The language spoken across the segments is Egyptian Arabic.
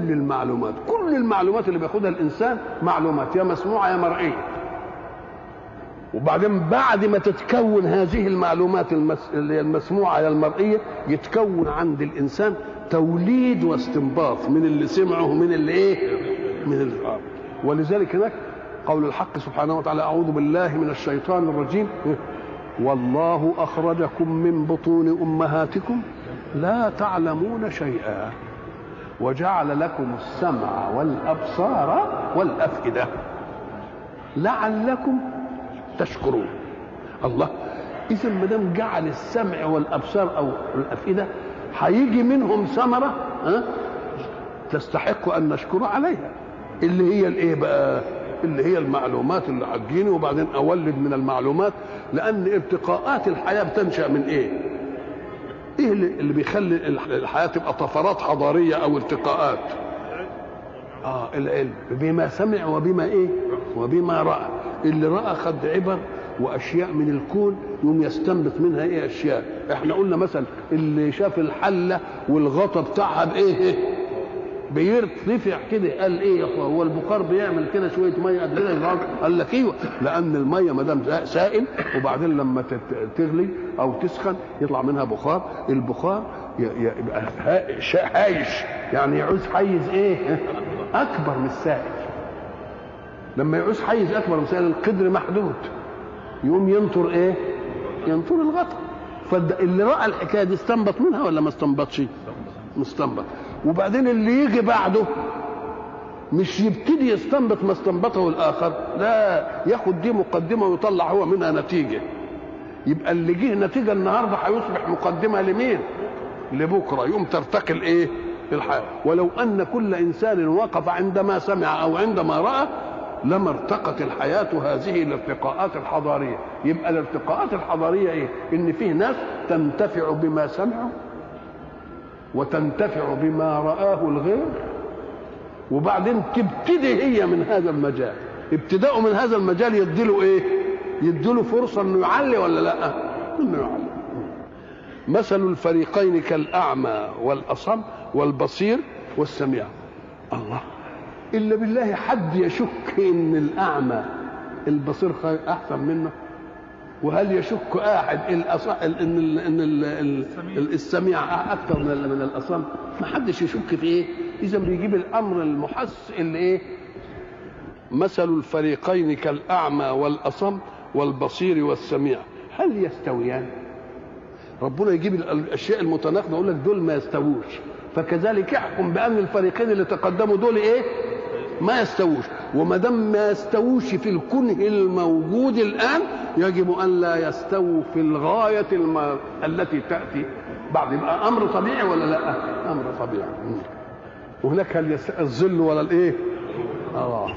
المعلومات كل المعلومات اللي بياخدها الانسان معلومات يا مسموعه يا مرئيه وبعدين بعد ما تتكون هذه المعلومات المس... اللي هي المسموعه يا المرئيه يتكون عند الانسان توليد واستنباط من اللي سمعه ومن اللي ايه من اللي آه. ولذلك هناك قول الحق سبحانه وتعالى اعوذ بالله من الشيطان الرجيم والله اخرجكم من بطون امهاتكم لا تعلمون شيئا وجعل لكم السمع والابصار والافئده لعلكم تشكرون الله اذا ما دام جعل السمع والابصار او الافئده هيجي منهم ثمره ها تستحق ان نشكر عليها اللي هي الايه بقى اللي هي المعلومات اللي هتجيني وبعدين اولد من المعلومات لان ارتقاءات الحياه بتنشا من ايه ايه اللي, اللي بيخلي الحياه تبقى طفرات حضاريه او ارتقاءات اه العلم بما سمع وبما ايه وبما راى اللي راى خد عبر واشياء من الكون يقوم يستنبط منها ايه اشياء احنا قلنا مثلا اللي شاف الحله والغطا بتاعها بايه بيرتفع كده قال ايه يا اخويا هو البخار بيعمل كده شويه ميه قد كده قال لك ايوه لان الميه ما دام سائل وبعدين لما تغلي او تسخن يطلع منها بخار البخار يبقى هايش يعني يعوز حيز ايه اكبر من السائل لما يعوز حيز اكبر من السائل القدر محدود يقوم ينطر ايه ينطر الغطا فاللي راى الحكايه دي استنبط منها ولا ما استنبطش مستنبط وبعدين اللي يجي بعده مش يبتدي يستنبط ما استنبطه الاخر لا ياخد دي مقدمه ويطلع هو منها نتيجه يبقى اللي جه نتيجه النهارده هيصبح مقدمه لمين لبكره يوم ترتقي الايه الحياه ولو ان كل انسان وقف عندما سمع او عندما راى لما ارتقت الحياة هذه الارتقاءات الحضارية يبقى الارتقاءات الحضارية ايه ان فيه ناس تنتفع بما سمعوا وتنتفع بما رآه الغير وبعدين تبتدي هي من هذا المجال ابتداءه من هذا المجال يديله ايه يديله فرصة انه يعلي ولا لا انه يعلي مثل الفريقين كالأعمى والأصم والبصير والسميع الله إلا بالله حد يشك إن الأعمى البصير احسن منه وهل يشك احد الأص... ان ال... ان ال... ال... السميع اكثر من من الاصم ما حدش يشك في ايه اذا بيجيب الامر المحس اللي ايه مثل الفريقين كالاعمى والاصم والبصير والسميع هل يستويان ربنا يجيب الاشياء المتناقضه يقول لك دول ما يستووش فكذلك يحكم بان الفريقين اللي تقدموا دول ايه ما يستووش وما دام ما يستووش في الكنه الموجود الان يجب ان لا يستووا في الغايه الم... التي تاتي بعد يبقى امر طبيعي ولا لا امر طبيعي وهناك هل يست... الظل ولا الايه اه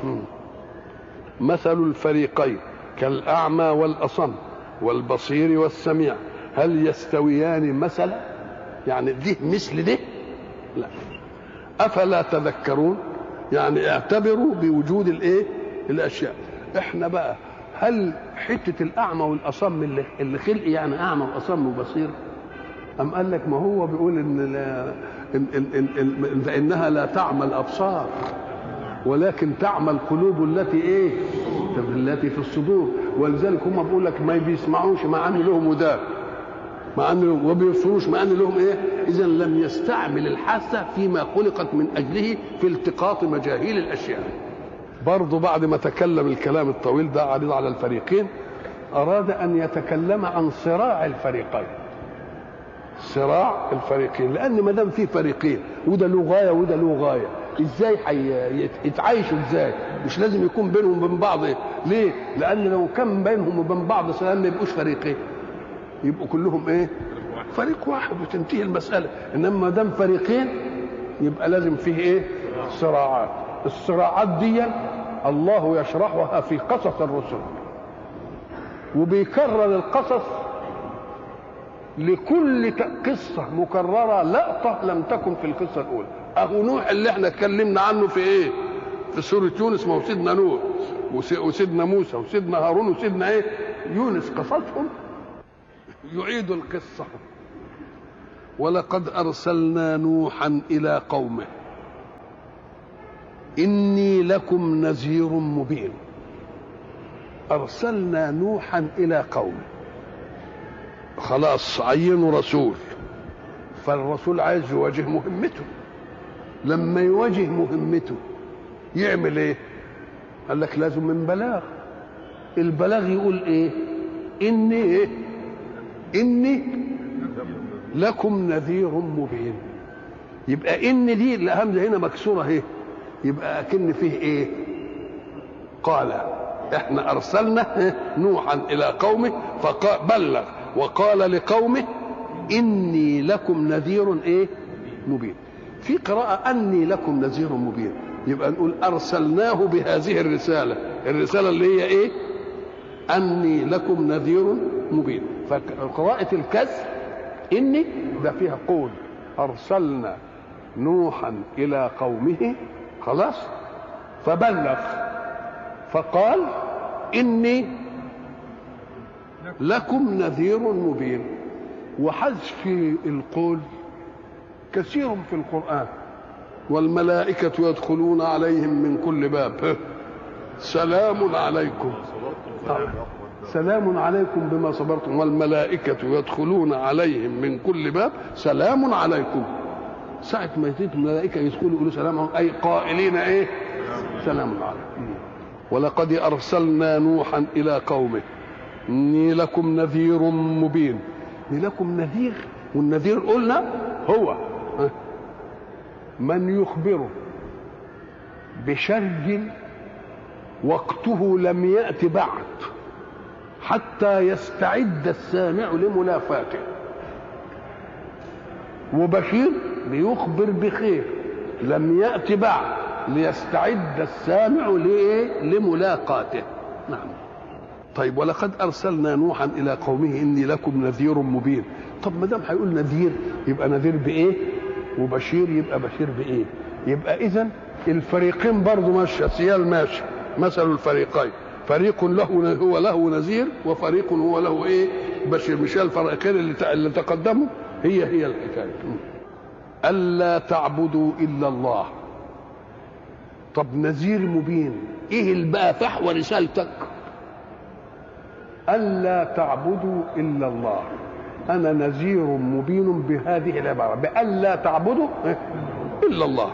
مثل الفريقين كالاعمى والاصم والبصير والسميع هل يستويان مثلا يعني دي مثل ده لا افلا تذكرون يعني اعتبروا بوجود الايه الاشياء احنا بقى هل حته الاعمى والاصم اللي اللي خلق يعني اعمى واصم وبصير ام قال لك ما هو بيقول ان لا إن إن إن إن فانها لا تعمى الابصار ولكن تعمى القلوب التي ايه التي في الصدور ولذلك هم بيقول لك ما بيسمعوش مع ان لهم ودان مع ان وما بيبصروش مع ان لهم ايه اذا لم يستعمل الحاسه فيما خلقت من اجله في التقاط مجاهيل الاشياء برضه بعد ما تكلم الكلام الطويل ده عريض على الفريقين اراد ان يتكلم عن صراع الفريقين صراع الفريقين لان ما دام في فريقين وده له غايه وده له غايه ازاي حي... يتعايشوا ازاي مش لازم يكون بينهم وبين بعض ليه لان لو كان بينهم وبين بعض سلام ما يبقوش فريقين يبقوا كلهم ايه فريق واحد وتنتهي المساله انما ما دام فريقين يبقى لازم فيه ايه صراعات الصراعات دي الله يشرحها في قصص الرسل وبيكرر القصص لكل قصة مكررة لقطة لم تكن في القصة الأولى أهو نوح اللي احنا اتكلمنا عنه في إيه؟ في سورة يونس ما هو سيدنا نوح وسيدنا موسى وسيدنا هارون وسيدنا إيه؟ يونس قصصهم يعيد القصة ولقد أرسلنا نوحا إلى قومه إني لكم نذير مبين أرسلنا نوحا إلى قومه خلاص عينوا رسول فالرسول عايز يواجه مهمته لما يواجه مهمته يعمل ايه قال لك لازم من بلاغ البلاغ يقول ايه اني ايه اني لكم نذير مبين يبقى ان دي الهمزه هنا مكسوره اهي يبقى اكن فيه ايه قال احنا ارسلنا نوحا الى قومه فبلغ وقال لقومه اني لكم نذير ايه مبين في قراءه اني لكم نذير مبين يبقى نقول ارسلناه بهذه الرساله الرساله اللي هي ايه اني لكم نذير مبين فقراءه الكسر اني ده فيها قول ارسلنا نوحا الى قومه خلاص فبلغ فقال اني لكم نذير مبين وحذف القول كثير في القران والملائكه يدخلون عليهم من كل باب سلام عليكم سلام عليكم بما صبرتم والملائكة يدخلون عليهم من كل باب سلام عليكم ساعة ما يزيد الملائكة يدخلوا يقولوا سلام عليكم أي قائلين إيه سلام عليكم ولقد أرسلنا نوحا إلى قومه إني لكم نذير مبين إني لكم نذير والنذير قلنا هو من يخبر بشر وقته لم يأت بعد حتى يستعد السامع لمنافاته وبشير بيخبر بخير لم يأت بعد ليستعد السامع لإيه؟ لملاقاته نعم طيب ولقد أرسلنا نوحا إلى قومه إني لكم نذير مبين طب ما دام هيقول نذير يبقى نذير بإيه وبشير يبقى بشير بإيه يبقى إذا الفريقين برضه ماشية سيال ماشي مثل الفريقين فريق له هو له نذير وفريق هو له ايه بشير مش الفريقين اللي اللي تقدموا هي هي الحكايه الا تعبدوا الا الله طب نذير مبين ايه اللي بقى فحوى رسالتك الا تعبدوا الا الله انا نذير مبين بهذه العباره بالا تعبدوا الا الله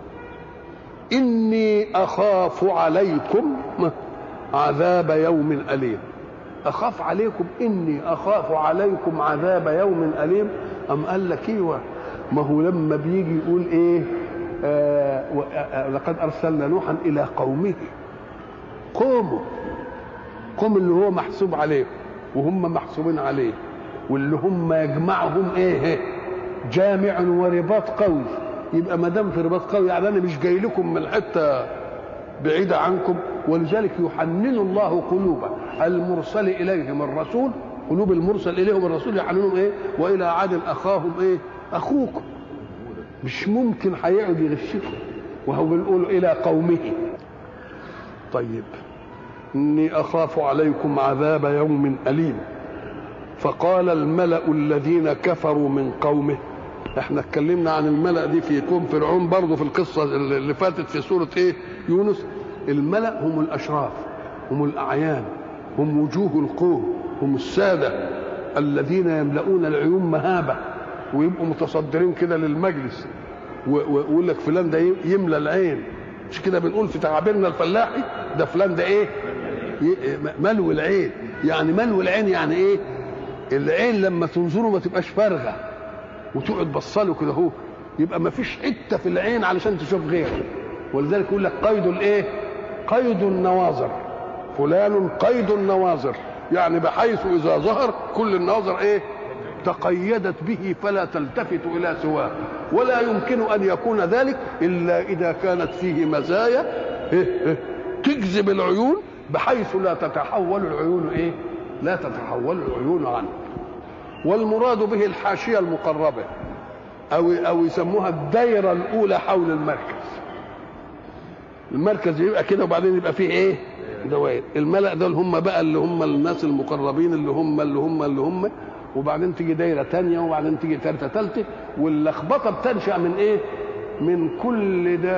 اني اخاف عليكم عذاب يوم أليم أخاف عليكم إني أخاف عليكم عذاب يوم أليم أم قال لك إيوه ما هو لما بيجي يقول إيه آه آه لقد أرسلنا نوحا إلى قومه قوموا قوم اللي هو محسوب عليه وهم محسوبين عليه واللي هم يجمعهم ايه جامع ورباط قوي يبقى ما دام في رباط قوي يعني انا مش جاي لكم من حته بعيدة عنكم ولذلك يحنن الله قلوب المرسل إليهم الرسول قلوب المرسل إليهم الرسول يحننهم إيه وإلى عاد أخاهم إيه أخوكم مش ممكن هيقعد يغشكم وهو بنقول إلى قومه طيب إني أخاف عليكم عذاب يوم أليم فقال الملأ الذين كفروا من قومه احنا اتكلمنا عن الملأ دي في قوم فرعون برضه في القصة اللي فاتت في سورة ايه يونس الملأ هم الأشراف هم الأعيان هم وجوه القوم هم السادة الذين يملؤون العيون مهابة ويبقوا متصدرين كده للمجلس ويقول لك فلان ده يملى العين مش كده بنقول في تعابيرنا الفلاحي ده فلان ده ايه ملو العين يعني ملو العين يعني ايه العين لما تنظره ما تبقاش فارغه وتقعد بصله كده اهو يبقى ما فيش حته في العين علشان تشوف غيره ولذلك يقول لك قيد الايه قيد النواظر فلان قيد النواظر يعني بحيث اذا ظهر كل النواظر ايه تقيدت به فلا تلتفت الى سواه ولا يمكن ان يكون ذلك الا اذا كانت فيه مزايا تجذب العيون بحيث لا تتحول العيون ايه لا تتحول العيون عنه والمراد به الحاشيه المقربه او او يسموها الدايره الاولى حول المركز المركز يبقى كده وبعدين يبقى فيه ايه دوائر الملأ دول هم بقى اللي هم الناس المقربين اللي هم اللي هم اللي هم وبعدين تيجي دايره تانية وبعدين تيجي ثالثه ثالثه واللخبطه بتنشا من ايه من كل ده